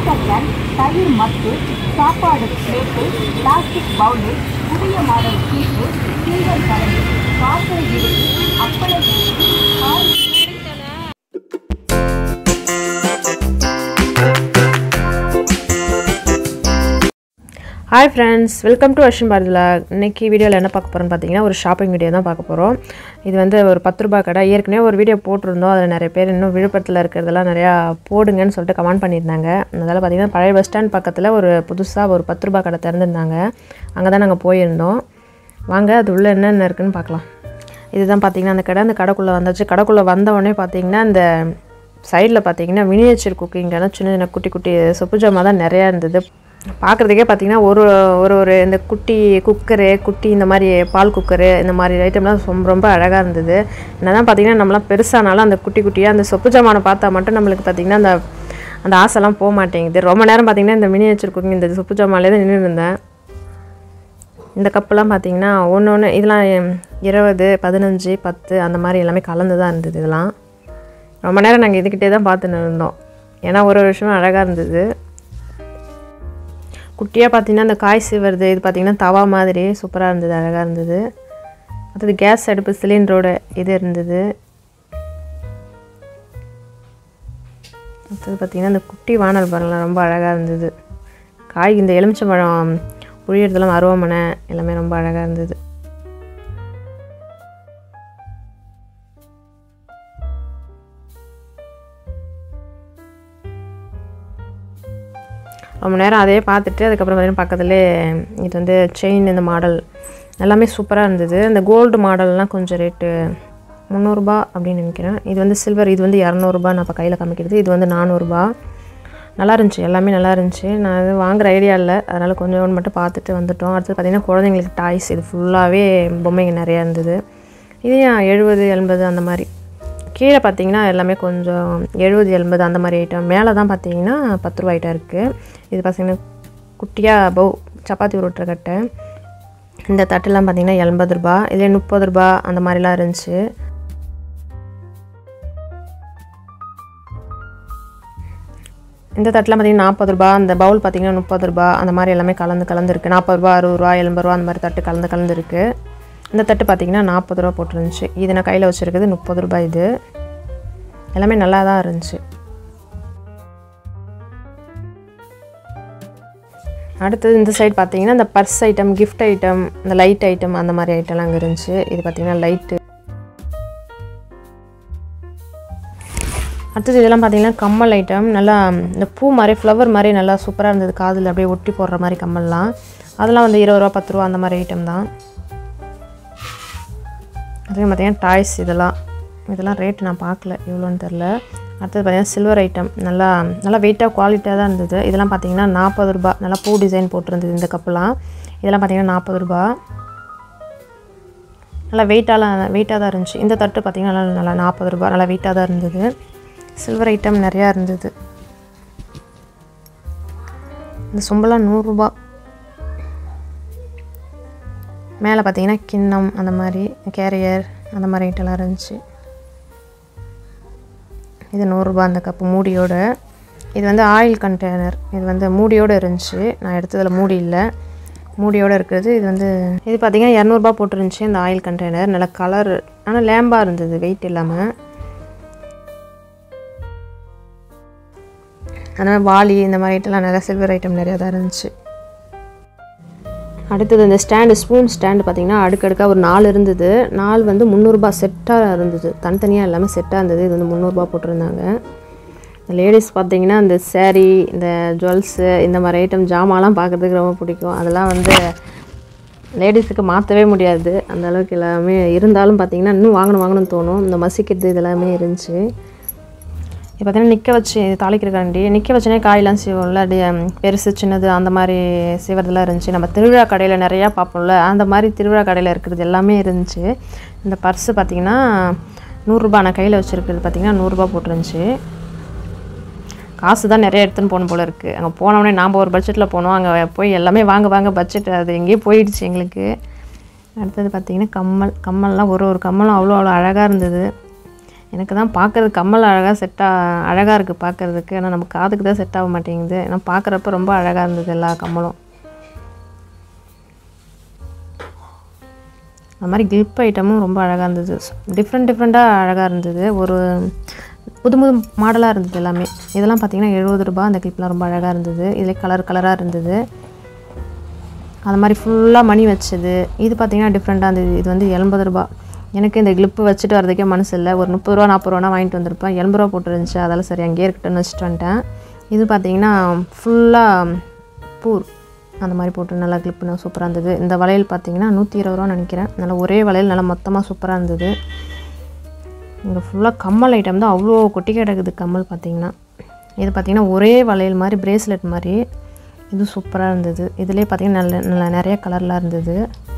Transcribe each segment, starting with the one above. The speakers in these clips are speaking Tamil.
வாட்டர் கேன் தயிர் மத்து சாப்பாடு பிளேட்டு பிளாஸ்டிக் பவுலு புதிய மாடல் சீப்பு சில்வர் கலந்து பார்சல் இருக்கு அப்பள இருக்கு கால் ஹாய் ஃப்ரெண்ட்ஸ் வெல்கம் டு அஷன் பாரதில் இன்னைக்கு வீடியோவில் என்ன பார்க்க போகிறோன்னு பார்த்தீங்கன்னா ஒரு ஷாப்பிங் வீடியோ தான் பார்க்க போகிறோம் இது வந்து ஒரு பத்து ரூபாய் கடை ஏற்கனவே ஒரு வீடியோ போட்டிருந்தோம் அதில் நிறைய பேர் இன்னும் விழுப்புரத்தில் இருக்கிறதெல்லாம் நிறையா போடுங்கன்னு சொல்லிட்டு கமெண்ட் பண்ணியிருந்தாங்க அதனால் பார்த்தீங்கன்னா பழைய பஸ் ஸ்டாண்ட் பக்கத்தில் ஒரு புதுசாக ஒரு பத்து ரூபாய் கடை திறந்துருந்தாங்க அங்கே தான் நாங்கள் போயிருந்தோம் வாங்க அது உள்ளே என்னென்ன இருக்குன்னு பார்க்கலாம் இதுதான் பார்த்தீங்கன்னா அந்த கடை அந்த கடைக்குள்ளே வந்தாச்சு கடைக்குள்ளே வந்த உடனே பார்த்தீங்கன்னா அந்த சைடில் பார்த்தீங்கன்னா மினியேச்சர் குக்கிங்கான சின்ன சின்ன குட்டி குட்டி சொப்பு ஜாமான் தான் நிறையா இருந்தது பார்க்குறதுக்கே பார்த்தீங்கன்னா ஒரு ஒரு ஒரு இந்த குட்டி குக்கரு குட்டி இந்த மாதிரி பால் குக்கரு இந்த மாதிரி ஐட்டம்லாம் ரொம்ப ரொம்ப அழகாக இருந்தது என்னதான் பார்த்தீங்கன்னா நம்மளாம் பெருசானாலும் அந்த குட்டி குட்டியாக அந்த சொப்பு ஜாமானை பார்த்தா மட்டும் நம்மளுக்கு பார்த்தீங்கன்னா அந்த அந்த ஆசைலாம் போக மாட்டேங்குது ரொம்ப நேரம் பார்த்தீங்கன்னா இந்த மினியேச்சர் குக்கிங் இந்த சொப்பு ஜாமான்லேயே தான் நின்று இருந்தேன் இந்த கப்பெல்லாம் பார்த்தீங்கன்னா ஒன்று ஒன்று இதெல்லாம் இருபது பதினஞ்சு பத்து அந்த மாதிரி எல்லாமே கலந்து தான் இருந்தது இதெல்லாம் ரொம்ப நேரம் நாங்கள் இதுக்கிட்டே தான் பார்த்துன்னு இருந்தோம் ஏன்னா ஒரு ஒரு விஷயமும் அழகாக இருந்தது குட்டியாக பார்த்தீங்கன்னா இந்த காய் சீவுறது இது பார்த்தீங்கன்னா தவா மாதிரி சூப்பராக இருந்தது அழகாக இருந்தது அடுத்தது கேஸ் அடுப்பு சிலிண்டரோட இது இருந்தது அடுத்தது பார்த்தீங்கன்னா இந்த குட்டி வானல் பாருங்களேன் ரொம்ப அழகாக இருந்தது காய் இந்த எலுமிச்சம்பழம் புழியறதெல்லாம் அருவாமனை எல்லாமே ரொம்ப அழகாக இருந்தது ரொம்ப நேரம் அதே பார்த்துட்டு அதுக்கப்புறம் பார்த்தீங்கன்னா பக்கத்துலேயே இது வந்து செயின் இந்த மாடல் எல்லாமே சூப்பராக இருந்தது இந்த கோல்டு மாடல்லாம் கொஞ்சம் ரேட்டு முந்நூறுரூபா அப்படின்னு நினைக்கிறேன் இது வந்து சில்வர் இது வந்து இரநூறுபா நான் இப்போ கையில் காமிக்கிறது இது வந்து நானூறுரூபா நல்லா இருந்துச்சு எல்லாமே நல்லா இருந்துச்சு நான் இது வாங்குற ஐடியா இல்லை அதனால் கொஞ்சம் மட்டும் பார்த்துட்டு வந்துட்டோம் அடுத்து பார்த்திங்கன்னா குழந்தைங்களுக்கு டாய்ஸ் இது ஃபுல்லாகவே பொம்மைங்க நிறையா இருந்தது இது எழுபது எண்பது அந்த மாதிரி கீழே பார்த்தீங்கன்னா எல்லாமே கொஞ்சம் எழுபது எண்பது அந்த மாதிரி ஐட்டம் மேலே தான் பார்த்தீங்கன்னா பத்து ரூபா ஐட்டம் இருக்குது இது பார்த்தீங்கன்னா குட்டியாக பௌ சப்பாத்தி உருட்டுற கட்டை இந்த தட்டுலாம் பார்த்தீங்கன்னா எண்பது ரூபா இதே முப்பது ரூபா அந்த மாதிரிலாம் இருந்துச்சு இந்த தட்டில் பார்த்தீங்கன்னா நாற்பது ரூபா அந்த பவுல் பார்த்தீங்கன்னா முப்பது ரூபா அந்த மாதிரி எல்லாமே கலந்து கலந்து இருக்குது நாற்பது ரூபா அறுபது ரூபா எண்பது ரூபா அந்த மாதிரி தட்டு கலந்து கலந்து இருக்குது இந்த தட்டு பார்த்தீங்கன்னா நாற்பது ரூபா போட்டுருந்துச்சு இது நான் கையில் வச்சுருக்குது முப்பது ரூபாய் இது எல்லாமே நல்லா தான் இருந்துச்சு அடுத்தது இந்த சைடு பார்த்தீங்கன்னா இந்த பர்ஸ் ஐட்டம் கிஃப்ட் ஐட்டம் இந்த லைட் ஐட்டம் அந்த மாதிரி ஐட்டம்லாம் அங்கே இருந்துச்சு இது பார்த்தீங்கன்னா லைட்டு அடுத்தது இதெல்லாம் பார்த்தீங்கன்னா கம்மல் ஐட்டம் நல்லா இந்த பூ மாதிரி ஃப்ளவர் மாதிரி நல்லா சூப்பராக இருந்தது காதில் அப்படியே ஒட்டி போடுற மாதிரி கம்மல்லாம் அதெல்லாம் வந்து இருபது ரூபா பத்து ரூபா அந்த மாதிரி ஐட்டம் தான் அதே பார்த்தீங்கன்னா டாய்ஸ் இதெல்லாம் இதெல்லாம் ரேட் நான் பார்க்கல எவ்வளோன்னு தெரில அடுத்தது பார்த்தீங்கன்னா சில்வர் ஐட்டம் நல்லா நல்லா வெயிட்டாக குவாலிட்டியாக தான் இருந்தது இதெல்லாம் பார்த்தீங்கன்னா நாற்பது ரூபா நல்லா பூ டிசைன் போட்டிருந்தது இந்த கப்பெல்லாம் இதெல்லாம் பார்த்தீங்கன்னா நாற்பது ரூபா நல்லா வெயிட்டாலாம் வெயிட்டாக தான் இருந்துச்சு இந்த தட்டு பார்த்தீங்கன்னா நல்லா நல்லா நாற்பது ரூபா நல்லா வெயிட்டாக தான் இருந்தது சில்வர் ஐட்டம் நிறையா இருந்தது இந்த சொம்பெல்லாம் நூறுரூபா மேலே பார்த்தீங்கன்னா கிண்ணம் அந்த மாதிரி கேரியர் அந்த மாதிரி ஐட்டம்லாம் இருந்துச்சு இது நூறுரூபா அந்த கப்பு மூடியோட இது வந்து ஆயில் கண்டெய்னர் இது வந்து மூடியோடு இருந்துச்சு நான் எடுத்ததில் மூடி இல்லை மூடியோடு இருக்கிறது இது வந்து இது பார்த்திங்கன்னா இரநூறுபா போட்டுருந்துச்சு இந்த ஆயில் கண்டெய்னர் நல்ல கலர் ஆனால் லேம்பாக இருந்தது வெயிட் இல்லாமல் அந்த மாதிரி வாளி இந்த மாதிரி ஐட்டம்லாம் நிறையா சில்வர் ஐட்டம் நிறையா தான் இருந்துச்சு அடுத்தது இந்த ஸ்டாண்டு ஸ்பூன் ஸ்டாண்டு பார்த்திங்கன்னா அடுக்கடுக்காக ஒரு நாலு இருந்தது நாலு வந்து முந்நூறுரூபா செட்டாக இருந்தது தனித்தனியாக எல்லாமே செட்டாக இருந்தது இது வந்து முந்நூறுரூபா போட்டிருந்தாங்க லேடிஸ் பார்த்தீங்கன்னா இந்த சேரீ இந்த ஜுவல்ஸு இந்த மாதிரி ஐட்டம் ஜாமான்லாம் பார்க்குறதுக்கு ரொம்ப பிடிக்கும் அதெல்லாம் வந்து லேடிஸுக்கு மாற்றவே முடியாது அந்த அளவுக்கு எல்லாமே இருந்தாலும் பார்த்தீங்கன்னா இன்னும் வாங்கணும் வாங்கணும்னு தோணும் இந்த மசிக்கிறது இதெல்லாமே இருந்துச்சு இப்போ பார்த்தீங்கன்னா நிற்க வச்சு தாளிக்கிறக்காண்டி நிற்க வச்சுனே காயெல்லாம் செய்வோம்ல அப்படியே பெருசு சின்னது அந்த மாதிரி செய்வதெல்லாம் இருந்துச்சு நம்ம திருவிழா கடையில் நிறையா பார்ப்போம்ல அந்த மாதிரி திருவிழா கடையில் இருக்கிறது எல்லாமே இருந்துச்சு இந்த பர்ஸு பார்த்திங்கன்னா நூறுரூபா நான் கையில் வச்சுருக்கிறது பார்த்திங்கன்னா நூறுரூபா போட்டுருந்துச்சு காசு தான் நிறைய எடுத்துன்னு போகணும் போல இருக்குது அங்கே போனோடனே நாம் ஒரு பட்ஜெட்டில் போனோம் அங்கே போய் எல்லாமே வாங்க வாங்க பட்ஜெட் அது எங்கேயோ போயிடுச்சு எங்களுக்கு அடுத்தது பார்த்திங்கன்னா கம்மல் கம்மல்லாம் ஒரு ஒரு கம்மலும் அவ்வளோ அவ்வளோ அழகாக இருந்தது எனக்கு தான் பார்க்கறது கம்மல் அழகாக செட் அழகாக இருக்குது பார்க்கறதுக்கு ஆனால் நம்ம காதுக்கு தான் செட் ஆக மாட்டேங்குது ஏன்னா பார்க்குறப்ப ரொம்ப அழகாக இருந்தது எல்லா கம்மலும் அது மாதிரி கிளிப் ஐட்டமும் ரொம்ப அழகாக இருந்தது டிஃப்ரெண்ட் டிஃப்ரெண்ட்டாக அழகாக இருந்தது ஒரு புது புது மாடலாக இருந்தது எல்லாமே இதெல்லாம் பார்த்தீங்கன்னா எழுபது ரூபாய் அந்த கிளிப்லாம் ரொம்ப அழகாக இருந்தது இதில் கலர் கலராக இருந்தது அது மாதிரி ஃபுல்லாக மணி வச்சது இது பார்த்தீங்கன்னா டிஃப்ரெண்ட்டாக இருந்தது இது வந்து எண்பது ரூபா எனக்கு இந்த கிளிப்பு வச்சுட்டு வரதுக்கே மனசு இல்லை ஒரு முப்பது ரூபா நாற்பது ரூபா வாங்கிட்டு வந்திருப்பேன் எண்பது ரூபா போட்டு இருந்துச்சு அதெல்லாம் சரி அங்கேயே இருக்கட்டும்னு வச்சுட்டு வந்துட்டேன் இது பார்த்தீங்கன்னா ஃபுல்லாக பூர் அந்த மாதிரி போட்டு நல்லா கிளிப்புனா சூப்பராக இருந்தது இந்த வளையல் பார்த்தீங்கன்னா நூற்றி இருபது ரூபா நினைக்கிறேன் நல்லா ஒரே வளையல் நல்லா மொத்தமாக சூப்பராக இருந்தது இங்கே ஃபுல்லாக கம்மல் ஐட்டம் தான் அவ்வளோ கொட்டி கிடக்குது கம்மல் பார்த்தீங்கன்னா இது பார்த்தீங்கன்னா ஒரே வளையல் மாதிரி பிரேஸ்லெட் மாதிரி இது சூப்பராக இருந்தது இதுலேயே பார்த்தீங்கன்னா நல்ல நல்ல நிறைய கலர்லாம் இருந்தது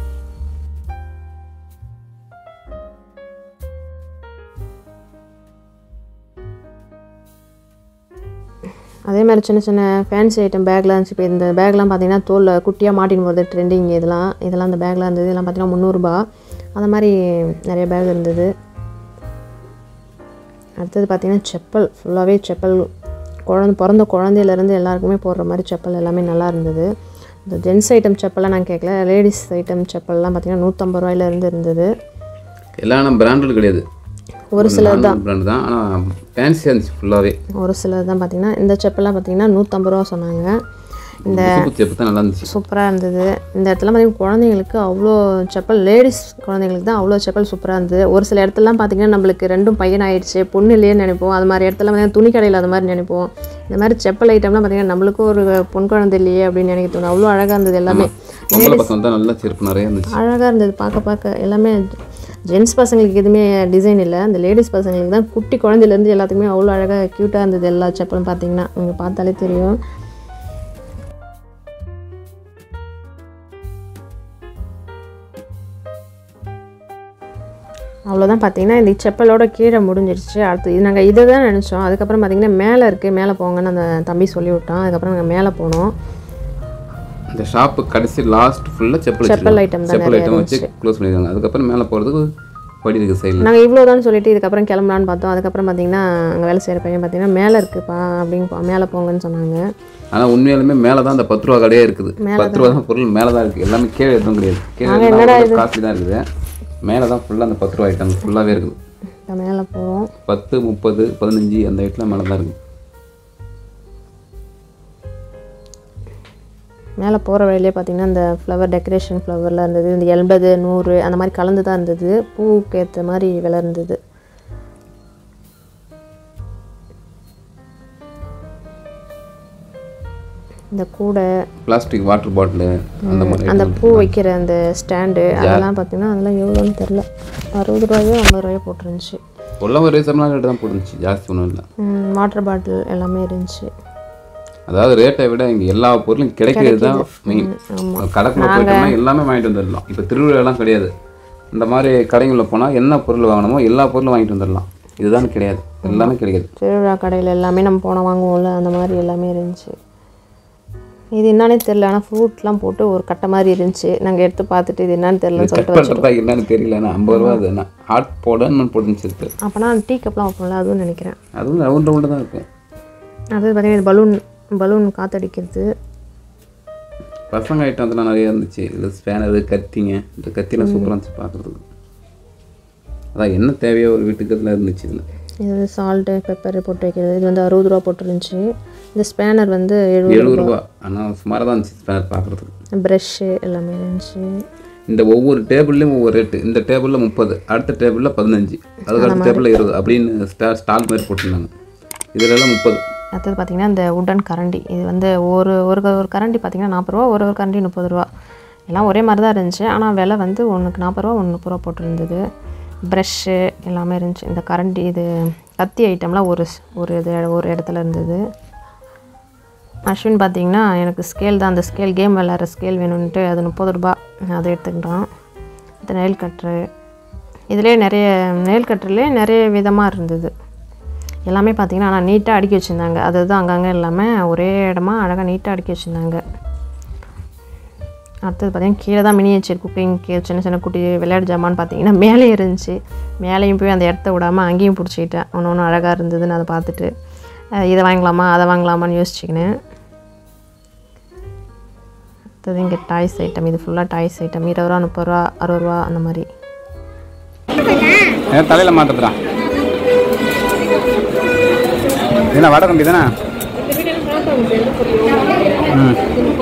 அதே மாதிரி சின்ன சின்ன ஃபேன்சி ஐட்டம் பேக்லாம் இருந்துச்சு இப்போ இந்த பேக்லாம் பார்த்தீங்கன்னா தோலில் குட்டியாக மாட்டின்னு போகிறது ட்ரெண்டிங் இதெல்லாம் இதெல்லாம் அந்த பேக்லாம் இருந்தது இதெல்லாம் பார்த்தீங்கன்னா முந்நூறுரூபா அந்த மாதிரி நிறைய பேக் இருந்தது அடுத்தது பார்த்தீங்கன்னா செப்பல் ஃபுல்லாகவே செப்பல் குழந்த பிறந்த குழந்தையிலேருந்து எல்லாருக்குமே போடுற மாதிரி செப்பல் எல்லாமே நல்லா இருந்தது இந்த ஜென்ஸ் ஐட்டம் செப்பல்லாம் நான் கேட்கல லேடிஸ் ஐட்டம் செப்பல்லாம் பார்த்தீங்கன்னா நூற்றம்பது ரூபாயிலேருந்து இருந்தது எல்லாம் பிராண்டட் கிடையாது ஒரு சிலர் தான் பிராண்ட் தான் ஆனால் ஃபேன்சியாக இருந்துச்சு ஃபுல்லாகவே ஒரு சிலர் தான் பார்த்தீங்கன்னா இந்த செப்பல்லாம் பார்த்தீங்கன்னா நூற்றம்பது ரூபா சொன்னாங்க இந்த சூப்பர் செப்பு தான் நல்லா இருந்துச்சு சூப்பராக இருந்தது இந்த இடத்துல பார்த்தீங்கன்னா குழந்தைங்களுக்கு அவ்வளோ செப்பல் லேடிஸ் குழந்தைங்களுக்கு தான் அவ்வளோ செப்பல் சூப்பராக இருந்தது ஒரு சில இடத்துலலாம் பார்த்தீங்கன்னா நம்மளுக்கு ரெண்டும் பையன் ஆயிடுச்சு பொண்ணு இல்லையேன்னு நினைப்போம் அது மாதிரி இடத்துல பார்த்தீங்கன்னா துணி கடையில் அது மாதிரி நினைப்போம் இந்த மாதிரி செப்பல் ஐட்டம்லாம் பார்த்தீங்கன்னா நம்மளுக்கும் ஒரு பொன் குழந்தை இல்லையே அப்படின்னு நினைக்க தோணும் அவ்வளோ அழகாக இருந்தது எல்லாமே பொம்பளை பசங்க தான் நல்லா செருப்பு நிறைய இருந்துச்சு அழகாக இருந்தது பார்க்க பார்க்க எல்லாமே ஜென்ஸ் பசங்களுக்கு எதுவுமே டிசைன் இல்லை அந்த லேடிஸ் பசங்களுக்கு தான் குட்டி குழந்தையிலேருந்து எல்லாத்துக்குமே அவ்வளோ அழகாக க்யூட்டாக இருந்தது எல்லா செப்பலும் பார்த்தீங்கன்னா நீங்கள் பார்த்தாலே தெரியும் அவ்வளோதான் பார்த்தீங்கன்னா இந்த செப்பலோட கீழே முடிஞ்சிருச்சு அடுத்து இது நாங்கள் இதை தான் நினச்சோம் அதுக்கப்புறம் பார்த்தீங்கன்னா மேலே இருக்குது மேலே போங்கன்னு அந்த தம்பி சொல்லி விட்டான் அதுக்கப்புறம் நாங்கள் மேலே போனோம் இந்த ஷாப்பு கடைசி லாஸ்ட் ஃபுல்லாக செப்பல் செப்பல் வச்சிருக்காங்க. item தான் செப்பல் நிறைய ஐட்டம் வச்சு க்ளோஸ் பண்ணியிருக்காங்க அதுக்கப்புறம் மேலே போகிறதுக்கு படி இருக்குது சைடில் நாங்கள் இவ்வளோதான் சொல்லிட்டு இதுக்கப்புறம் கிளம்பலான்னு பார்த்தோம் அதுக்கப்புறம் பார்த்தீங்கன்னா அங்கே வேலை செய்கிற பையன் பார்த்தீங்கன்னா மேலே இருக்குப்பா அப்படின்னு பா- மேலே போங்கன்னு சொன்னாங்க ஆனால் உண்மையாலுமே மேலே தான் அந்த பத்து ரூபா கடையே இருக்குது பத்து ரூபா தான் பொருள் மேலே தான் இருக்குது எல்லாமே கீழே எதுவும் கிடையாது கீழே காஸ்ட்லி தான் இருக்குது மேலே தான் ஃபுல்லாக அந்த பத்து ரூபா ஐட்டம் ஃபுல்லாகவே இருக்குது இப்போ மேலே போகிறோம் பத்து முப்பது பதினஞ்சு அந்த ஐட்டம் மேலே தான் இருக்குது மேலே போகிற வழியிலே பார்த்தீங்கன்னா இந்த ஃப்ளவர் டெக்கரேஷன் ஃப்ளவர்லாம் இருந்தது இந்த எண்பது நூறு அந்த மாதிரி கலந்து தான் இருந்தது பூவுக்கு ஏற்ற மாதிரி விலை இருந்தது இந்த கூடை பிளாஸ்டிக் வாட்டர் பாட்டிலு அந்த மாதிரி அந்த பூ வைக்கிற அந்த ஸ்டாண்டு அதெல்லாம் பார்த்தீங்கன்னா அதெல்லாம் எவ்வளோன்னு தெரில அறுபது ரூபாயோ ஐம்பது ரூபாயோ போட்டுருந்துச்சு எல்லாம் ஒரு ரீசனாக ரேட்டு தான் போட்டுருந்துச்சு ஜாஸ்தி ஒன்றும் இல்லை வாட்டர் பாட்டில் எல்லாமே இருந்துச்சு அதாவது ரேட்டை விட இங்கே எல்லா பொருளும் கிடைக்கிறது தான் மெயின் கடைக்குள்ள போயிட்டோம்னா எல்லாமே வாங்கிட்டு வந்துடலாம் இப்போ திருவிழாலாம் கிடையாது இந்த மாதிரி கடைகளில் போனால் என்ன பொருள் வாங்கணுமோ எல்லா பொருளும் வாங்கிட்டு வந்துடலாம் இதுதான் கிடையாது எல்லாமே கிடைக்காது திருவிழா கடையில் எல்லாமே நம்ம போனால் வாங்குவோம்ல அந்த மாதிரி எல்லாமே இருந்துச்சு இது என்னன்னே தெரில ஆனால் ஃப்ரூட்லாம் போட்டு ஒரு கட்டை மாதிரி இருந்துச்சு நாங்கள் எடுத்து பார்த்துட்டு இது என்னன்னு தெரிலன்னு கட் சொல்லிட்டு வச்சு பண்ணுறதா என்னன்னு தெரியல ஏன்னா ஐம்பது ரூபா அது என்ன ஹாட் போடன்னு போட்டுருந்துச்சு இருக்கு அப்போனா டீ கப்லாம் வைப்போம்ல அதுவும் நினைக்கிறேன் அதுவும் ரவுண்ட் ரவுண்டு தான் இருக்கும் அது பார்த்தீங்கன்னா இது பலூன் பலூன் காற்றடிக்கிறது பசங்க ஐட்டம் அதெல்லாம் நிறைய இருந்துச்சு இது ஸ்பேனரு கத்திங்க இந்த கத்திலாம் சூப்பராக இருந்துச்சு பார்க்குறதுக்கு அதான் என்ன தேவையோ ஒரு வீட்டுக்கு அதில் இருந்துச்சு இதில் இது வந்து சால்ட்டு பெப்பர் போட்டு வைக்கிறது இது வந்து அறுபது ரூபா போட்டுருந்துச்சு இந்த ஸ்பேனர் வந்து எழுபது எழுபது ரூபா ஆனால் சுமாராக தான் இருந்துச்சு ஸ்பேனர் பார்க்குறதுக்கு ப்ரஷ்ஷு எல்லாமே இருந்துச்சு இந்த ஒவ்வொரு டேபிள்லையும் ஒவ்வொரு ரேட்டு இந்த டேபிளில் முப்பது அடுத்த டேபிளில் பதினஞ்சு அதுக்கு அடுத்த டேபிளில் இருபது அப்படின்னு ஸ்டா ஸ்டால் மாதிரி போட்டிருந்தாங்க இதுலலாம் முப்பது அடுத்தது பார்த்தீங்கன்னா இந்த உட்டன் கரண்டி இது வந்து ஒரு ஒரு க- ஒரு கரண்டி பார்த்தீங்கன்னா நாற்பது ரூபா ஒரு ஒரு கரண்டி முப்பது ரூபா எல்லாம் ஒரே மாதிரி தான் இருந்துச்சு ஆனால் விலை வந்து ஒன்றுக்கு நாற்பது ரூபா ஒன்று முப்பது ரூபா போட்டிருந்தது ப்ரஷ்ஷு எல்லாமே இருந்துச்சு இந்த கரண்டி இது கத்தி ஐட்டம்லாம் ஒரு ஸ்- ஒரு இது ஒரு இடத்துல இருந்தது அஸ்வின் பார்த்தீங்கன்னா எனக்கு ஸ்கேல் தான் அந்த ஸ்கேல் கேம் விளையாடுற ஸ்கேல் வேணும்ன்ட்டு அது முப்பது ரூபா அதை எடுத்துக்கிட்டான் இது நெயில் கட்ரு இதுலேயே நிறைய நெயில் கட்டர்லேயே நிறைய விதமாக இருந்தது எல்லாமே பார்த்தீங்கன்னா ஆனால் நீட்டாக அடுக்கி வச்சுருந்தாங்க அது அது அங்கங்கே இல்லாமல் ஒரே இடமா அழகாக நீட்டாக அடுக்கி வச்சுருந்தாங்க அடுத்தது பார்த்தீங்கன்னா கீழே தான் மினியேச்சர் குக்கிங் சின்ன சின்ன குட்டி விளையாட்டு ஜாமான்னு பார்த்தீங்கன்னா மேலே இருந்துச்சு மேலேயும் போய் அந்த இடத்த விடாமல் அங்கேயும் பிடிச்சிக்கிட்டேன் ஒன்று ஒன்று அழகாக இருந்ததுன்னு அதை பார்த்துட்டு அஹ் இதை வாங்கலாமா அதை வாங்கலாமான்னு யோசிச்சுக்கினேன் அடுத்தது இங்கே டாய்ஸ் ஐட்டம் இது ஃபுல்லாக டாய்ஸ் ஐட்டம் இருபது ரூபா முப்பது ரூபா அறுபது ரூபா அந்த மாதிரி ஏன் தலையில் மாட்டுறா என்ன வடை கம்பி தானே ம்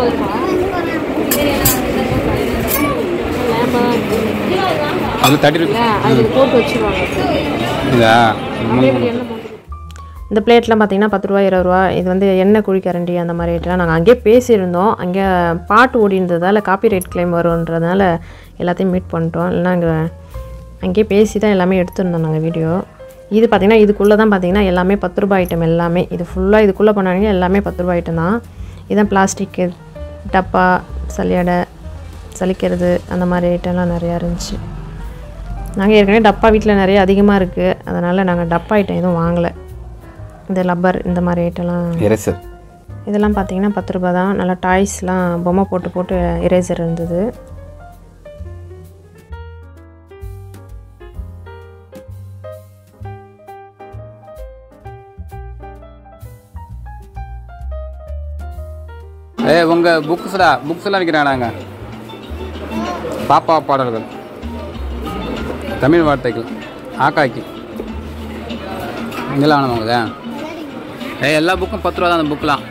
அது தேர்ட்டி ருபீஸ் அது போட்டு வச்சுருவாங்க இதா இந்த பிளேட்லாம் பார்த்தீங்கன்னா பத்து ரூபா இருபது ரூபா இது வந்து எண்ணெய் குழிக்கரண்டி அந்த மாதிரி ஐட்டம்லாம் நாங்கள் அங்கேயே பேசியிருந்தோம் அங்கே பாட்டு ஓடி இருந்ததால் காப்பி ரைட் கிளைம் வரும்ன்றதுனால எல்லாத்தையும் மீட் பண்ணிட்டோம் இல்லைனா அங்கே அங்கேயே பேசி தான் எல்லாமே எடுத்துருந்தோம் நாங்கள் வீடியோ இது பார்த்தீங்கன்னா இதுக்குள்ளே தான் பார்த்தீங்கன்னா எல்லாமே பத்து ரூபாய் ஐட்டம் எல்லாமே இது ஃபுல்லாக இதுக்குள்ளே பண்ணாங்க எல்லாமே பத்து ரூபாய் ஐட்டம் தான் இதான் பிளாஸ்டிக்கு டப்பா சலியடை சலிக்கிறது அந்த மாதிரி ஐட்டம்லாம் நிறையா இருந்துச்சு நாங்கள் ஏற்கனவே டப்பா வீட்டில் நிறைய அதிகமாக இருக்குது அதனால் நாங்கள் டப்பா ஐட்டம் எதுவும் வாங்கலை இந்த லப்பர் இந்த மாதிரி ஐட்டம்லாம் எரேசர் இதெல்லாம் பார்த்தீங்கன்னா பத்து ரூபா தான் நல்லா டாய்ஸ்லாம் பொம்மை போட்டு போட்டு எரேசர் இருந்தது ஏ உங்கள் புக்ஸ்டா புக்ஸ் எல்லாம் விற்கிறாங்க பாப்பா பாடல்கள் தமிழ் வார்த்தைகள் ஆக்காய்க்கு இங்கெல்லாம் வேணும் உங்க ஏ எல்லா புக்கும் பத்து ரூபா தான் அந்த புக்கெலாம்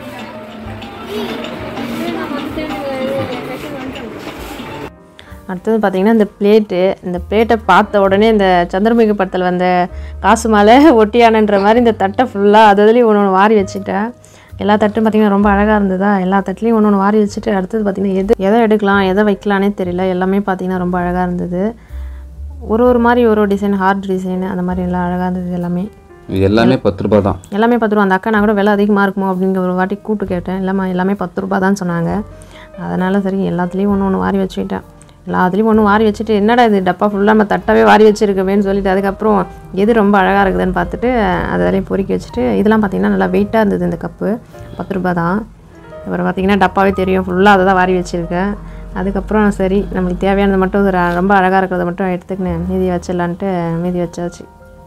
அடுத்தது பார்த்தீங்கன்னா இந்த பிளேட்டு இந்த பிளேட்டை பார்த்த உடனே இந்த சந்திரமுகி படத்தில் வந்த காசு மாலை ஒட்டியானன்ற மாதிரி இந்த தட்டை ஃபுல்லாக அது அதுலேயும் ஒன்று ஒன்று வாரி வச்சுட்டேன் எல்லா தட்டும் பார்த்தீங்கன்னா ரொம்ப அழகாக இருந்ததா எல்லா தட்டுலையும் ஒன்று ஒன்று வாரி வச்சுட்டு அடுத்தது பார்த்தீங்கன்னா எது எதை எடுக்கலாம் எதை வைக்கலானே தெரியல எல்லாமே பார்த்தீங்கன்னா ரொம்ப அழகாக இருந்தது ஒரு ஒரு மாதிரி ஒரு ஒரு டிசைன் ஹார்ட் டிசைன் அந்த மாதிரி எல்லாம் அழகாக இருந்தது எல்லாமே இது எல்லாமே பத்து ரூபா தான் எல்லாமே பத்து ரூபா அந்த அக்கா நான் கூட விலை அதிகமாக இருக்குமோ அப்படிங்கிற ஒரு வாட்டி கூட்டு கேட்டேன் இல்லைம்மா எல்லாமே பத்து ரூபா தான் சொன்னாங்க அதனால் சரி எல்லாத்துலேயும் ஒன்று ஒன்று வாரி வச்சுக்கிட்டேன் எல்லாத்துலேயும் ஒன்று வாரி வச்சுட்டு என்னடா இது டப்பா ஃபுல்லாக நம்ம தட்டவே வாரி வச்சிருக்கவேன்னு சொல்லிட்டு அதுக்கப்புறம் எது ரொம்ப அழகாக இருக்குதுன்னு பார்த்துட்டு அதெல்லாம் பொறுக்கி வச்சுட்டு இதெல்லாம் பார்த்தீங்கன்னா நல்லா வெயிட்டாக இருந்தது இந்த கப்பு பத்து ரூபா தான் அப்புறம் பார்த்தீங்கன்னா டப்பாவே தெரியும் ஃபுல்லாக அதை தான் வாரி வச்சுருக்கேன் அதுக்கப்புறம் சரி நம்மளுக்கு தேவையானது மட்டும் ஒரு ரொம்ப அழகாக இருக்கிறத மட்டும் எடுத்துக்கினேன் மீதி வச்சிடலான்ட்டு மீதி வச்சாச்சு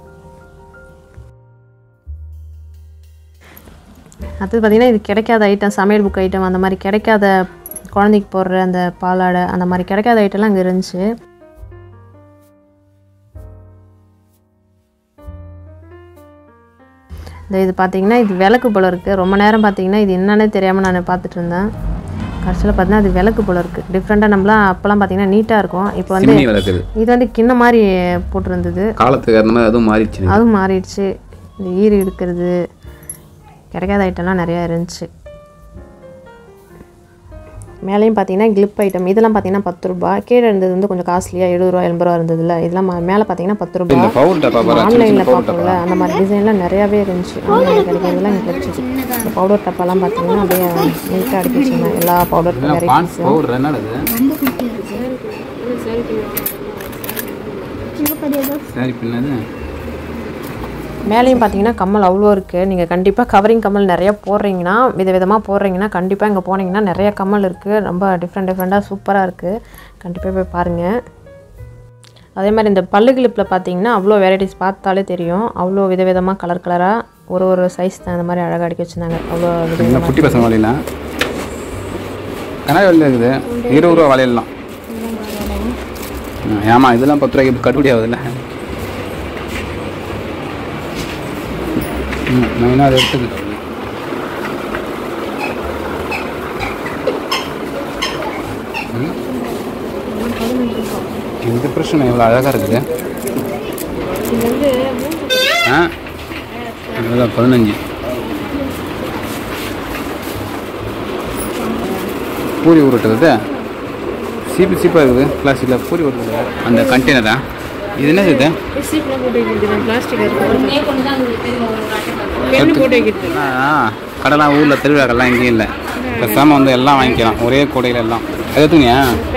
அடுத்தது பார்த்திங்கன்னா இது கிடைக்காத ஐட்டம் சமையல் புக் ஐட்டம் அந்த மாதிரி கிடைக்காத குழந்தைக்கு போடுற அந்த பாலாடை அந்த மாதிரி கிடைக்காத ஐட்டம்லாம் இங்கே இருந்துச்சு இந்த இது பார்த்தீங்கன்னா இது விளக்கு போல இருக்குது ரொம்ப நேரம் பார்த்தீங்கன்னா இது என்னன்னே தெரியாமல் நான் பார்த்துட்டு இருந்தேன் கடைசியில் பார்த்தீங்கன்னா அது விளக்கு போல இருக்குது டிஃப்ரெண்ட்டாக நம்மளாம் அப்போல்லாம் பார்த்தீங்கன்னா நீட்டாக இருக்கும் இப்போ வந்து சிம்னி விளக்குது இது வந்து கிண்ண மாதிரி போட்டிருந்தது காலத்துக்கு அந்த மாதிரி அதுவும் மாறிடுச்சு அதுவும் மாறிடுச்சு இந்த ஈறு எடுக்கிறது கிடைக்காத ஐட்டம்லாம் நிறையா இருந்துச்சு மேலேயும் பார்த்தீங்கன்னா கிளிப் ஐட்டம் இதெல்லாம் பார்த்தீங்கன்னா பத்து ரூபா கீழே இருந்தது வந்து கொஞ்சம் காஸ்ட்லியாக எழுபது ரூபா எண்பது ரூபா இருந்ததுல இதெல்லாம் மா- மேலே பார்த்தீங்கன்னா பத்து ரூபா இந்த பவுல் டப்பா பாரு சின்ன ஆன்லைனில் சின்ன பவுல் டப்பா பார்ப்போம்ல அந்த மாதிரி டிசைன்லாம் நிறையாவே இருந்துச்சு ஆன்லைனில் கிடைக்கிறதுலாம் எனக்கு கிடச்சிச்சு இந்த பவுடர் டப்பாலாம் பார்த்தீங்கன்னா அப்படியே நீட்டாக அடுக்கி வச்சுருந்தேன் எல்லா பவுடர் இதெல்லாம் பான்ஸ் வெரைட்டிஸும் பவுடர் என்னது சரி பின்னது மேலேயும் பார்த்தீங்கன்னா கம்மல் அவ்வளோ இருக்குது நீங்கள் கண்டிப்பாக கவரிங் கம்மல் நிறைய போடுறீங்கன்னா விதவிதமாக போடுறீங்கன்னா கண்டிப்பாக இங்கே போனீங்கன்னா நிறைய கம்மல் இருக்குது ரொம்ப டிஃப்ரெண்ட் டிஃப்ரெண்ட்டாக சூப்பராக இருக்குது கண்டிப்பாக போய் பாருங்கள் அதே மாதிரி இந்த பல்லு கிளிப்பில் பார்த்தீங்கன்னா அவ்வளோ வெரைட்டிஸ் பார்த்தாலே தெரியும் அவ்வளோ விதவிதமாக கலர் கலராக ஒரு ஒரு சைஸ் தான் அந்த மாதிரி அழகாக அடிக்க வச்சுருந்தாங்க அவ்வளோ இந்த விதவிதமாக குட்டி பசங்க வலையில கண்ணாடி வலையில் இருக்குது இருபது ரூபா வலையிலாம் ஆமா இதெல்லாம் பத்து ரூபாய்க்கு கட்டுப்படி ஆகுதுல்ல ம் நான் அதை எடுத்துக்கு ம். இந்த பிரச்சனை எவ்வளோ அழகாக இருக்குது ஆ அதுதான் பதினஞ்சு பூரி உருட்டுறது சீப்பு சீப்பாக இருக்குது பிளாஸ்டிக்கில் பூரி உருட்டுறது அந்த கண்டெய்னரா இது என்ன இது ஆ கடைலாம் ஊரில் திருவிழாக்கள்லாம் எங்கேயும் இல்லை பேசாமல் வந்து எல்லாம் வாங்கிக்கலாம் ஒரே கூடையில் எல்லாம் அது எத்துனியா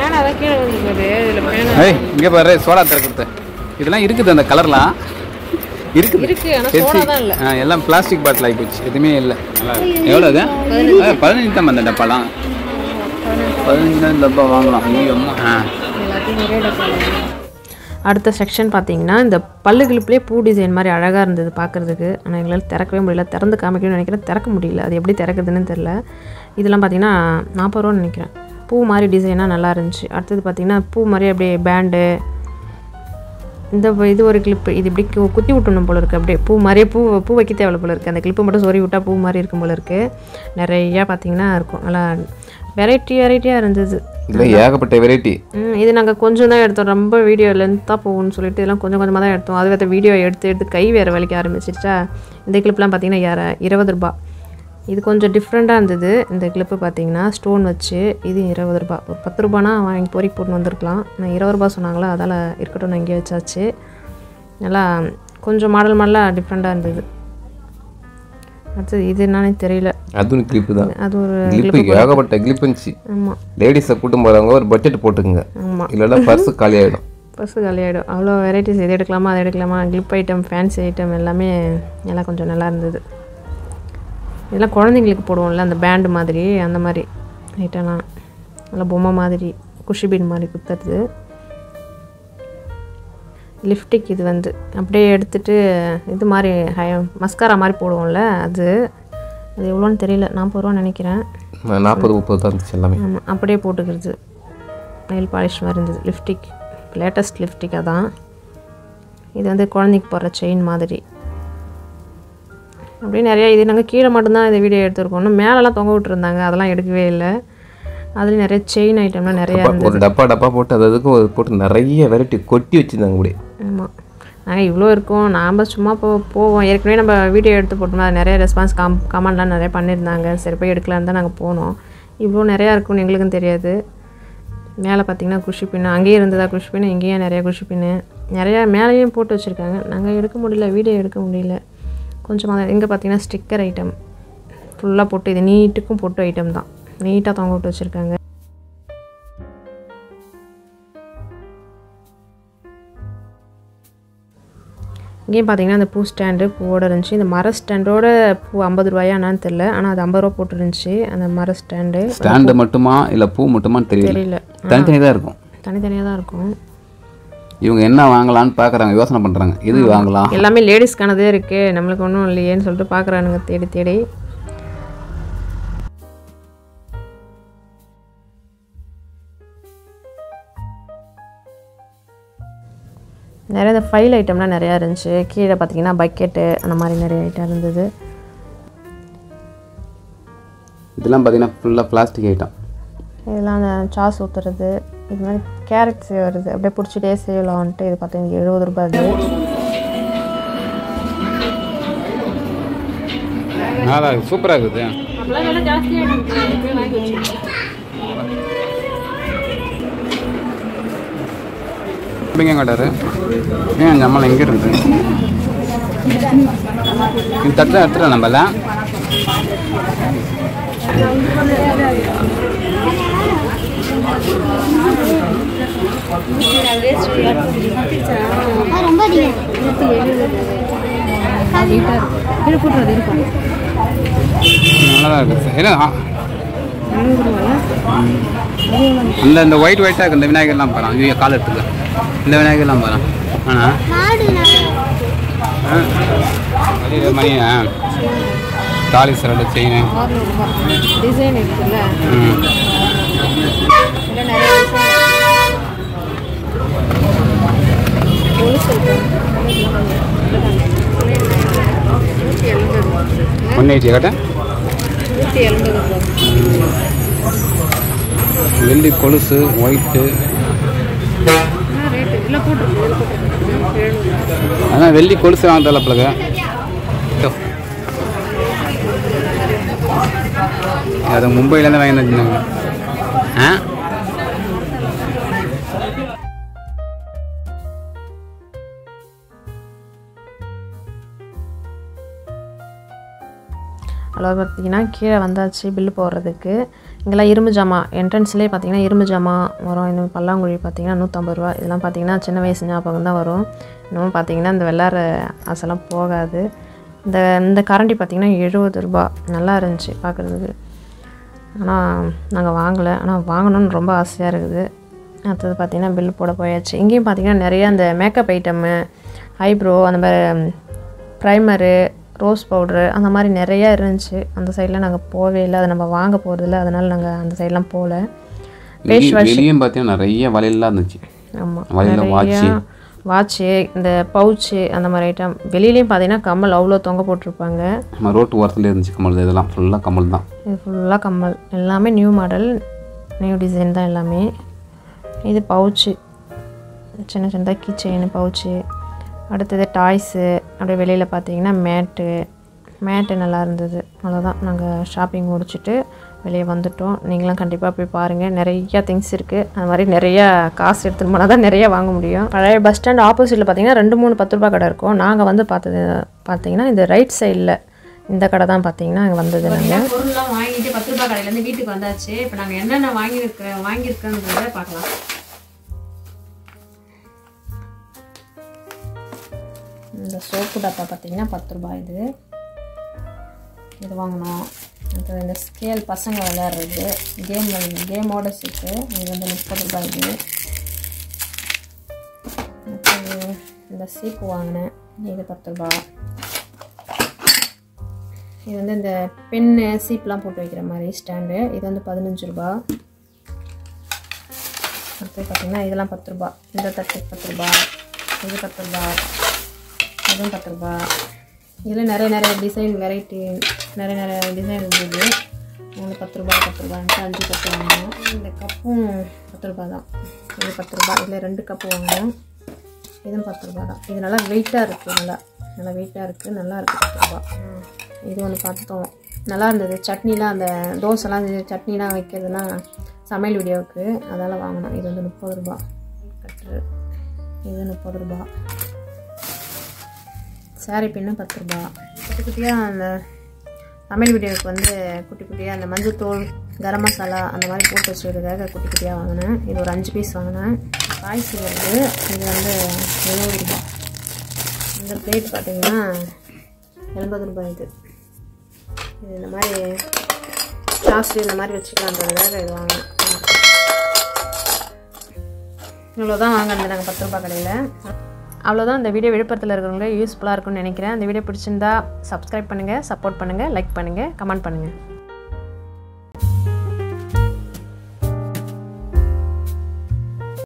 ஏய் இங்கே பாரு சோடா திறக்கிறது இதெல்லாம் இருக்குது அந்த கலர்லாம் இருக்குது இருக்கு, ஆனா Pepsi. சோடா தான் இல்ல. ஆ, எல்லாம் பிளாஸ்டிக் பாட்டில் ஆகி போச்சு எதுவுமே இல்லை நல்லா இருக்கு. எவ்வளோ அது ஆ, பதினஞ்சு தான் அந்த டப்பாலாம் பதினஞ்சு டப்பா வாங்கலாம் ஐயோ அம்மா ஆ எல்லாத்தையும் ஒரே டப்பாவில் அடுத்த செக்ஷன் பார்த்தீங்கன்னா இந்த பல்லு கிளிப்லேயே பூ டிசைன் மாதிரி அழகாக இருந்தது பார்க்குறதுக்கு ஆனால் எங்களால் திறக்கவே முடியல திறந்து காமிக்கணும்னு நினைக்கிறேன் திறக்க முடியல அது எப்படி திறக்குதுன்னு தெரில இதெல்லாம் பார்த்தீங்கன்னா நாற்பது ரூபான்னு நினைக்கிறேன் பூ மாதிரி டிசைனாக நல்லா இருந்துச்சு அடுத்தது பார்த்தீங்கன்னா பூ மாதிரி அப்படியே பேண்டு இந்த வ- இது ஒரு கிளிப்பு இது இப்படி கு- குத்தி விட்டணும் போல இருக்குது அப்படியே பூ மாதிரியே பூ பூ வைக்க தேவையில்ல போல இருக்குது அந்த கிளிப்பு மட்டும் சொறி விட்டா பூ மாதிரி இருக்கும் போல இருக்குது நிறையா பார்த்தீங்கன்னா இருக்கும் நல்லா வெரைட்டி வெரைட்டியாக இருந்தது இதில் ஏகப்பட்ட வெரைட்டி ம், இது நாங்கள் கொஞ்சம் தான் எடுத்தோம் ரொம்ப வீடியோ லென்த்தாக போகும்னு சொல்லிட்டு இதெல்லாம் கொஞ்சம் கொஞ்சமாக தான் எடுத்தோம் அது வேறு வீடியோ எடுத்து எடுத்து கை வேறு வலிக்க ஆரம்பிச்சிருச்சா இந்த கிளிப்லாம் பார்த்தீங்கன்னா யார இருபது ரூபா இது கொஞ்சம் டிஃப்ரெண்ட்டாக இருந்தது இந்த கிளிப்பு பார்த்தீங்கன்னா ஸ்டோன் வச்சு இது இருபது ரூபா ஒரு பத்து ரூபானா வாங்கி பொறிக்கு போட்டு வந்திருக்கலாம் நான் இருபது ரூபா சொன்னாங்களா அதால் இருக்கட்டும் நான் இங்கே வச்சாச்சு நல்லா கொஞ்சம் மாடல் மாடலாக டிஃப்ரெண்ட்டாக இருந்தது அடுத்தது இது என்னன்னே தெரியல அதுவும் கிளிப்பு தான் அது ஒரு கிளிப்பு ஏகப்பட்ட கிளிப் இருந்துச்சு ஆமாம் லேடிஸை கூட்டும் போகிறவங்க ஒரு பட்ஜெட் போட்டுக்குங்க ஆமாம் இல்லைன்னா பர்ஸ் காலியாகிடும் பஸ்ஸு காலியாகிடும் அவ்வளோ வெரைட்டிஸ் இது எடுக்கலாமா அது எடுக்கலாமா கிளிப் ஐட்டம் ஃபேன்சி ஐட்டம் எல்லாமே எல்லாம் கொஞ்சம் நல்லா இருந்தது இதெல்லாம் குழந்தைங்களுக்கு போடுவோம்ல அந்த பேண்டு மாதிரி அந்த மாதிரி ஐட்டம்லாம் நல்லா பொம்மை மாதிரி குஷி பீன் மாதிரி குத்துறது லிப்டிக் இது வந்து அப்படியே எடுத்துட்டு இது மாதிரி ஹை மஸ்காரா மாதிரி போடுவோம்ல அது அது எவ்வளோன்னு தெரியல நாற்பது ரூபா நினைக்கிறேன் நாற்பது முப்பது தான் இருந்துச்சு எல்லாமே ஆமாம் அப்படியே போட்டுக்கிறது நெயில் பாலிஷ் மாதிரி இருந்தது லிப்டிக் லேட்டஸ்ட் லிப்டிக்காக தான் இது வந்து குழந்தைக்கு போடுற செயின் மாதிரி அப்படியே நிறைய இது நாங்கள் கீழே மட்டும்தான் இந்த வீடியோ எடுத்திருக்கோம் இன்னும் மேலெல்லாம் தொங்க விட்டுருந்தாங்க அதெல்லாம் எடுக்கவே இல்லை அதுலேயும் நிறைய செயின் ஐட்டம்லாம் நிறையா இருந்தது ஒரு டப்பா டப்பா போட்டு அது அதுக்கும் ஒரு போட்டு நிறைய வெரைட்டி கொட்டி வச்சுருந்தாங்க இப்படி ஆமாம் நாங்கள் இவ்வளோ இருக்கோம் நாம் சும்மா போ போவோம் ஏற்கனவே நம்ம வீடியோ எடுத்து போட்டோம்னா அது நிறைய ரெஸ்பான்ஸ் கம் கமெண்ட்லாம் நிறைய பண்ணியிருந்தாங்க சரி போய் எடுக்கலான்னு தான் நாங்கள் போனோம் இவ்வளோ நிறையா இருக்கும்னு எங்களுக்கும் தெரியாது மேலே பார்த்தீங்கன்னா குஷி பின்னு அங்கேயே இருந்ததா குஷி பின்னு இங்கேயும் நிறையா குஷி பின்னு நிறையா மேலேயும் போட்டு வச்சுருக்காங்க நாங்கள் எடுக்க முடியல வீடியோ எடுக்க முடியல கொஞ்சமாக இங்கே பார்த்தீங்கன்னா ஸ்டிக்கர் ஐட்டம் ஃபுல்லாக போட்டு இது நீட்டுக்கும் போட்டு ஐட்டம் தான் நீட்டாக தொங்க விட்டு வச்சுருக்காங்க இங்கேயும் பார்த்தீங்கன்னா அந்த பூ ஸ்டாண்டு பூவோட இருந்துச்சு இந்த மர ஸ்டாண்டோட பூ ஐம்பது ரூபாயா என்னன்னு தெரில ஆனால் அது ஐம்பது ரூபா போட்டுருந்துச்சு அந்த மர ஸ்டாண்டு ஸ்டாண்டு மட்டுமா இல்லை பூ மட்டுமான்னு தெரியல தெரியல தனித்தனி தான் இருக்கும் தனித்தனியாக தான் இருக்கும் இவங்க என்ன வாங்கலாம்னு பார்க்குறாங்க யோசனை பண்ணுறாங்க எது வாங்கலாம் எல்லாமே லேடிஸ்க்கானதே இருக்கு நம்மளுக்கு ஒன்றும் இல்லையேன்னு சொல்லிட்டு பார்க்குறானுங்க தேடி தேடி நிறைய இந்த ஃபைல் ஐட்டம்லாம் நிறையா இருந்துச்சு கீழே பார்த்தீங்கன்னா பக்கெட்டு அந்த மாதிரி நிறைய ஐட்டம் இருந்தது இதெல்லாம் பார்த்தீங்கன்னா ஃபுல்லாக பிளாஸ்டிக் ஐட்டம் இதெல்லாம் அந்த சாஸ் ஊற்றுறது இது மாதிரி கேரட் வருது அப்படியே பிடிச்சிட்டே செய்யலான்ட்டு இது பார்த்தீங்கன்னா எழுபது ரூபாய் இது நல்லா சூப்பராக இருக்குது எப்படிங்க காட்டாரு ஏன் நம்மள எங்கே இருந்து இந்த தட்டில் எடுத்துட்டோம் நம்மள நல்லா தான் இருக்குது ஏன்னா அந்த இந்த ஒயிட் ஒயிட்டாக இருக்கு இந்த விநாயகர்லாம் போகலாம் ஐயோ கால் எடுத்துக்க இந்த விநாயகர்லாம் போகலாம் ஆனால் மணி ஆ தாலி சரடு செயின் டிசைன் இருக்குல்ல ம் இதில் நிறைய நூற்றி எண்பது ஒன் எயிட்டி கட்டேன் நூற்றி எண்பது வெள்ளி கொலுசு ஒயிட்டு ரேட்டு இல்லை போட்டுருக்கு இதில் போட்டுருக்கு எழுநூறு அதான் வெள்ளி கொலுசு வாங்க தரல பிள்ளைங்க அது மும்பையிலேருந்து வாங்கி வச்சுருந்தாங்க ஆ அவ்வளோ பார்த்தீங்கன்னா கீழே வந்தாச்சு பில்லு போடுறதுக்கு இங்கெல்லாம் இரும்பு ஜாமா என்ட்ரன்ஸ்லேயே பார்த்தீங்கன்னா இரும்பு ஜாமா வரும் இந்த பல்லாங்குழி பார்த்தீங்கன்னா நூற்றம்பது ரூபா இதெல்லாம் பார்த்தீங்கன்னா சின்ன வயசு ஞாபகம் தான் வரும் இன்னமும் பார்த்தீங்கன்னா இந்த வெள்ளார ஆசைலாம் போகாது இந்த இந்த கரண்டி பார்த்தீங்கன்னா எழுபது ரூபா நல்லா இருந்துச்சு பார்க்குறதுக்கு ஆனால் நாங்கள் வாங்கலை ஆனால் வாங்கணும்னு ரொம்ப ஆசையாக இருக்குது அடுத்தது பார்த்திங்கன்னா பில் போட போயாச்சு இங்கேயும் பார்த்திங்கன்னா நிறைய அந்த மேக்கப் ஐட்டமு ஐப்ரோ அந்த மாதிரி ப்ரைமரு ரோஸ் பவுட்ரு அந்த மாதிரி நிறையா இருந்துச்சு அந்த சைடில் நாங்கள் போகவே இல்லை அதை நம்ம வாங்க போகிறதில்ல அதனால் நாங்கள் அந்த சைட்லாம் போகல வெளியே வெளியும் பார்த்தீங்கன்னா நிறைய வலையெல்லாம் இருந்துச்சு ஆமாம் வலையில் வாட்சி வாட்சு இந்த பவுச்சு அந்த மாதிரி ஐட்டம் வெளியிலையும் பார்த்தீங்கன்னா கம்மல் அவ்வளோ தொங்க போட்டிருப்பாங்க நம்ம ரோட்டு ஓரத்துல இருந்துச்சு கமல் இதெல்லாம் ஃபுல்லாக கமல் தான் இது ஃபுல்லாக கம்மல் எல்லாமே நியூ மாடல் நியூ டிசைன் தான் எல்லாமே இது பவுச்சு சின்ன சின்னதாக கீ செயின் பவுச்சு அடுத்தது டாய்ஸு அப்படியே வெளியில் பார்த்தீங்கன்னா மேட்டு மேட்டு நல்லா இருந்தது அவ்வளோதான் நாங்கள் ஷாப்பிங் முடிச்சுட்டு வெளியே வந்துட்டோம் நீங்களும் கண்டிப்பாக போய் பாருங்கள் நிறையா திங்ஸ் இருக்குது அது மாதிரி நிறையா காசு எடுத்துன்னு போனால் தான் நிறைய வாங்க முடியும் பழைய பஸ் ஸ்டாண்ட் ஆப்போசிட்டில் பார்த்தீங்கன்னா ரெண்டு மூணு பத்து ரூபா கடை இருக்கும் நாங்கள் வந்து பார்த்தது பார்த்தீங்கன்னா இந்த ரைட் சைடில் இந்த கடை தான் பார்த்தீங்கன்னா அங்கே வந்தது நாங்கள் பொருள்லாம் வாங்கிட்டு பத்து ரூபாய் கடையிலேருந்து வீட்டுக்கு வந்தாச்சு இப்போ நாங்கள் என்னென்ன வாங்கியிருக்க வாங்கியிருக்கோன்றத பார்க்கலாம் இந்த சோப்பு டப்பா பார்த்தீங்கன்னா பத்து ரூபாய் இது இது வாங்கினோம் அப்புறம் இந்த ஸ்கேல் பசங்க விளையாடுறது கேம் கேமோட செட்டு இது வந்து முப்பது ரூபாய் இது அப்புறம் இந்த சீப்பு வாங்கினேன் இது பத்து ரூபாய் இது வந்து இந்த பென்னு சீப்லாம் போட்டு வைக்கிற மாதிரி ஸ்டாண்டு இது வந்து பதினஞ்சு ரூபா அடுத்து பார்த்தீங்கன்னா இதெல்லாம் பத்து ரூபா இந்த தட்டு பத்து ரூபா இது பத்து ரூபா இதுவும் பத்து ரூபா இதில் நிறைய நிறைய டிசைன் வெரைட்டி நிறைய நிறைய டிசைன் இருந்தது உங்களுக்கு பத்து ரூபா பத்து ரூபான்ட்டு அஞ்சு கப்பு வாங்கினோம் இந்த கப்பும் பத்து ரூபா தான் இது பத்து ரூபா இதில் ரெண்டு கப்பு வாங்கினோம் இதுவும் பத்து ரூபா தான் இது நல்லா வெயிட்டாக இருக்குது நல்லா நல்லா வெயிட்டாக இருக்குது நல்லா இருக்குது பத்து ரூபா ம். இது ஒன்று பார்த்தோம் நல்லா இருந்தது சட்னிலாம் அந்த தோசைலாம் செஞ்சு சட்னிலாம் வைக்கிறதுனா சமையல் வீடியோவுக்கு அதெல்லாம் வாங்கினோம் இது வந்து முப்பது ரூபா கட்டுரு இது முப்பது ரூபா சாரி பின்னு பத்து ரூபா குட்டி குட்டியாக அந்த சமையல் வீடியோவுக்கு வந்து குட்டி குட்டியாக அந்த மஞ்சள்தூள் கரம் மசாலா அந்த மாதிரி போட்டு வச்சுக்கிறதுக்காக குட்டி குட்டியாக வாங்கினேன் இது ஒரு அஞ்சு பீஸ் வாங்கினேன் பாய்ஸ் வருது இது வந்து எழுபது ரூபா இந்த பிளேட் பார்த்தீங்கன்னா எண்பது ரூபாய் இது இது இந்த மாதிரி சாஸ்ட் இந்த மாதிரி வச்சுக்கலான்றதுக்காக இது வாங்கினேன் இவ்வளோதான் வாங்கினது நாங்கள் பத்து ரூபாய் கடையில் அவ்வளோதான் இந்த வீடியோ விழுப்புரத்தில் இருக்கிறவங்க யூஸ்ஃபுல்லாக இருக்கும்னு நினைக்கிறேன் இந்த வீடியோ பிடிச்சிருந்தா சப்ஸ்கிரைப் பண்ணுங்கள் சப்போர்ட் பண்ணுங்கள் லைக் பண்ணுங்கள் கமெண்ட் பண்ணுங்கள்